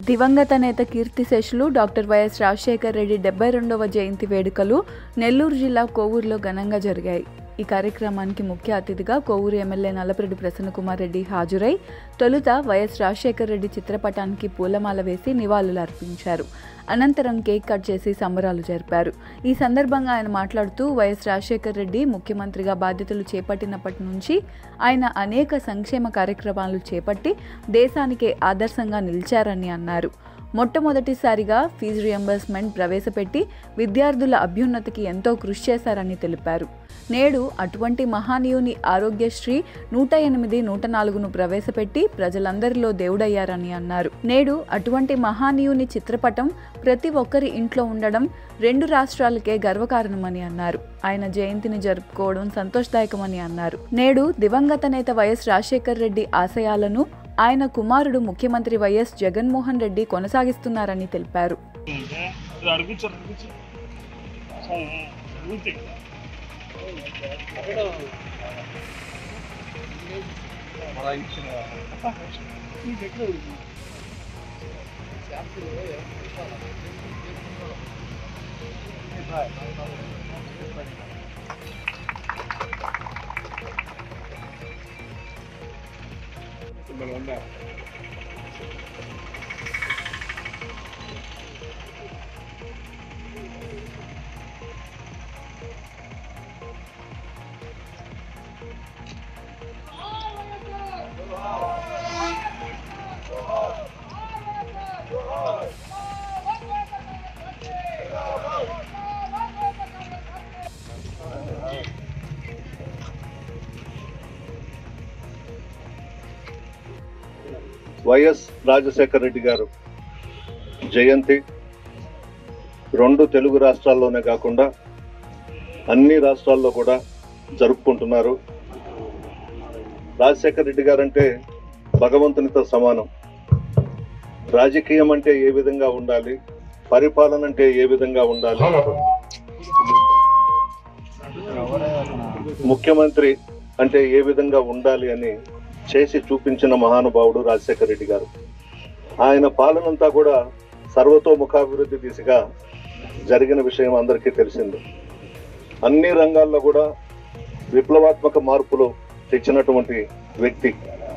దివంగత నేత కీర్తిశేషులు డాక్టర్ వైఎస్ రాజశేఖర్ రెడ్డి డెబ్బై రెండవ జయంతి వేడుకలు నెల్లూరు జిల్లా కోవూరులో ఘనంగా జరిగాయి ఈ కార్యక్రమానికి ముఖ్య అతిథిగా కోవూరు ఎమ్మెల్యే నల్లపరెడ్డి ప్రసన్నకుమార్ రెడ్డి హాజరై తొలుత వైఎస్ రాజశేఖర్ రెడ్డి చిత్రపటానికి పూలమాల వేసి నివాళులు అర్పించారు అనంతరం కేక్ కట్ చేసి సంబరాలు జరిపారు ఈ సందర్భంగా ఆయన మాట్లాడుతూ వైఎస్ రాజశేఖర్ రెడ్డి ముఖ్యమంత్రిగా బాధ్యతలు చేపట్టినప్పటి నుంచి ఆయన అనేక సంక్షేమ కార్యక్రమాలు చేపట్టి దేశానికే ఆదర్శంగా నిలిచారని అన్నారు మొట్టమొదటిసారిగా ఫీజు రియంబర్స్మెంట్ ప్రవేశపెట్టి విద్యార్థుల అభ్యున్నతికి ఎంతో కృషి చేశారని తెలిపారు నేడు అటువంటి మహానీయుని ఆరోగ్యశ్రీ నూట ఎనిమిది నూట నాలుగును ప్రవేశపెట్టి ప్రజలందరిలో దేవుడయ్యారని అన్నారు నేడు అటువంటి మహానీయుని చిత్రపటం ప్రతి ఒక్కరి ఇంట్లో ఉండడం రెండు రాష్ట్రాలకే గర్వకారణమని అన్నారు ఆయన జయంతిని జరుపుకోవడం సంతోషదాయకమని అన్నారు నేడు దివంగత నేత వైఎస్ రాజశేఖర్ రెడ్డి ఆశయాలను ఆయన కుమారుడు ముఖ్యమంత్రి వైఎస్ జగన్మోహన్ రెడ్డి కొనసాగిస్తున్నారని తెలిపారు ఇది అడుగుచ్చు అడుగుచ్చు ఊరితే వైఎస్ రాజశేఖర రెడ్డి గారు జయంతి రెండు తెలుగు రాష్ట్రాల్లోనే కాకుండా అన్ని రాష్ట్రాల్లో కూడా జరుపుకుంటున్నారు రాజశేఖర రెడ్డి గారు అంటే భగవంతునితో సమానం రాజకీయం అంటే ఏ విధంగా ఉండాలి పరిపాలన అంటే ఏ విధంగా ఉండాలి ముఖ్యమంత్రి అంటే ఏ విధంగా ఉండాలి అని చేసి చూపించిన మహానుభావుడు రాజశేఖర రెడ్డి గారు ఆయన పాలనంతా కూడా సర్వతోముఖాభివృద్ధి దిశగా జరిగిన విషయం అందరికీ తెలిసింది అన్ని రంగాల్లో కూడా విప్లవాత్మక మార్పులు తెచ్చినటువంటి వ్యక్తి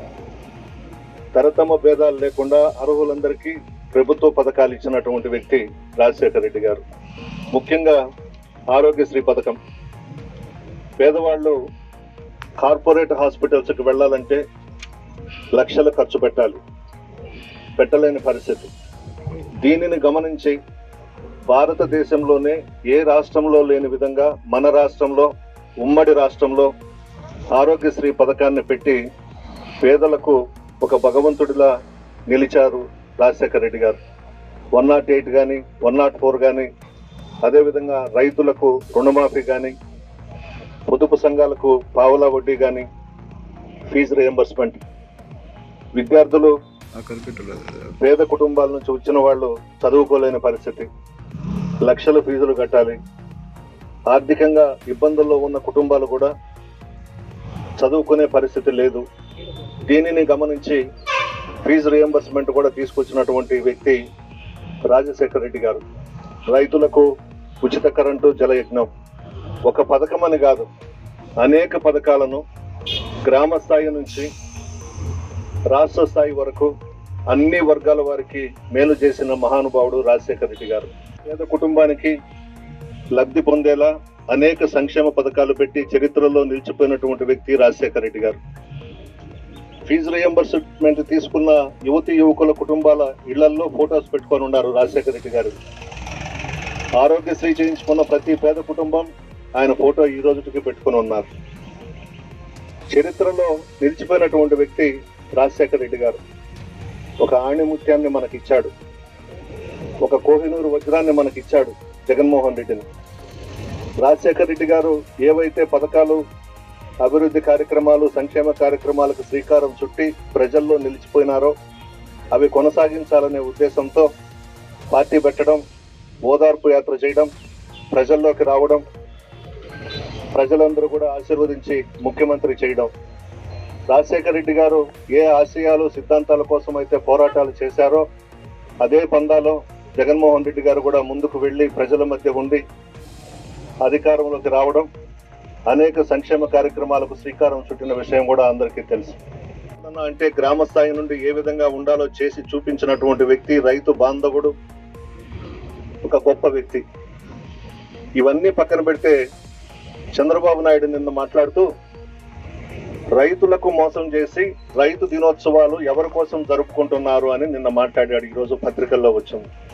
తరతమ భేదాలు లేకుండా అర్హులందరికీ ప్రభుత్వ పథకాలు ఇచ్చినటువంటి వ్యక్తి రాజశేఖర రెడ్డి గారు ముఖ్యంగా ఆరోగ్యశ్రీ పథకం పేదవాళ్ళు కార్పొరేట్ హాస్పిటల్స్కి వెళ్ళాలంటే లక్షలు ఖర్చు పెట్టాలి పెట్టలేని పరిస్థితి దీనిని గమనించి భారతదేశంలోనే ఏ రాష్ట్రంలో లేని విధంగా మన రాష్ట్రంలో ఉమ్మడి రాష్ట్రంలో ఆరోగ్యశ్రీ పథకాన్ని పెట్టి పేదలకు ఒక భగవంతుడిలా నిలిచారు రాజశేఖర రెడ్డి గారు వన్ నాట్ ఎయిట్ కానీ వన్ నాట్ ఫోర్ కానీ అదేవిధంగా రైతులకు రుణమాఫీ కానీ పొదుపు సంఘాలకు పావలా వడ్డీ కానీ ఫీజు రియంబర్స్మెంట్ విద్యార్థులు పేద కుటుంబాల నుంచి వచ్చిన వాళ్ళు చదువుకోలేని పరిస్థితి లక్షల ఫీజులు కట్టాలి ఆర్థికంగా ఇబ్బందుల్లో ఉన్న కుటుంబాలు కూడా చదువుకునే పరిస్థితి లేదు దీనిని గమనించి ఫీజు రియంబర్స్మెంట్ కూడా తీసుకొచ్చినటువంటి వ్యక్తి రాజశేఖర రెడ్డి గారు రైతులకు ఉచిత కరెంటు జలయజ్ఞం ఒక పథకం అని కాదు అనేక పథకాలను గ్రామ స్థాయి నుంచి రాష్ట్ర స్థాయి వరకు అన్ని వర్గాల వారికి మేలు చేసిన మహానుభావుడు రాజశేఖర రెడ్డి గారు పేద కుటుంబానికి లబ్ధి పొందేలా అనేక సంక్షేమ పథకాలు పెట్టి చరిత్రలో నిలిచిపోయినటువంటి వ్యక్తి రాజశేఖర రెడ్డి గారు ఫీజు రియంబర్స్మెంట్ తీసుకున్న యువతి యువకుల కుటుంబాల ఇళ్లల్లో ఫొటోస్ పెట్టుకొని ఉన్నారు రాజశేఖర రెడ్డి గారు ఆరోగ్యశ్రీ చేయించుకున్న ప్రతి పేద కుటుంబం ఆయన ఫోటో ఈ రోజుకి పెట్టుకొని ఉన్నారు చరిత్రలో నిలిచిపోయినటువంటి వ్యక్తి రాజశేఖర రెడ్డి గారు ఒక ఆణిముత్యాన్ని మనకిచ్చాడు ఒక కోహినూరు వజ్రాన్ని మనకిచ్చాడు జగన్మోహన్ రెడ్డిని రాజశేఖర రెడ్డి గారు ఏవైతే పథకాలు అభివృద్ధి కార్యక్రమాలు సంక్షేమ కార్యక్రమాలకు శ్రీకారం చుట్టి ప్రజల్లో నిలిచిపోయినారో అవి కొనసాగించాలనే ఉద్దేశంతో పార్టీ పెట్టడం ఓదార్పు యాత్ర చేయడం ప్రజల్లోకి రావడం ప్రజలందరూ కూడా ఆశీర్వదించి ముఖ్యమంత్రి చేయడం రాజశేఖర రెడ్డి గారు ఏ ఆశయాలు సిద్ధాంతాల కోసం అయితే పోరాటాలు చేశారో అదే పందాలో జగన్మోహన్ రెడ్డి గారు కూడా ముందుకు వెళ్ళి ప్రజల మధ్య ఉండి అధికారంలోకి రావడం అనేక సంక్షేమ కార్యక్రమాలకు శ్రీకారం చుట్టిన విషయం కూడా అందరికీ తెలుసు అంటే గ్రామ స్థాయి నుండి ఏ విధంగా ఉండాలో చేసి చూపించినటువంటి వ్యక్తి రైతు బాంధవుడు ఒక గొప్ప వ్యక్తి ఇవన్నీ పక్కన పెడితే చంద్రబాబు నాయుడు నిన్న మాట్లాడుతూ రైతులకు మోసం చేసి రైతు దినోత్సవాలు ఎవరి కోసం జరుపుకుంటున్నారు అని నిన్న మాట్లాడాడు ఈరోజు పత్రికల్లో వచ్చింది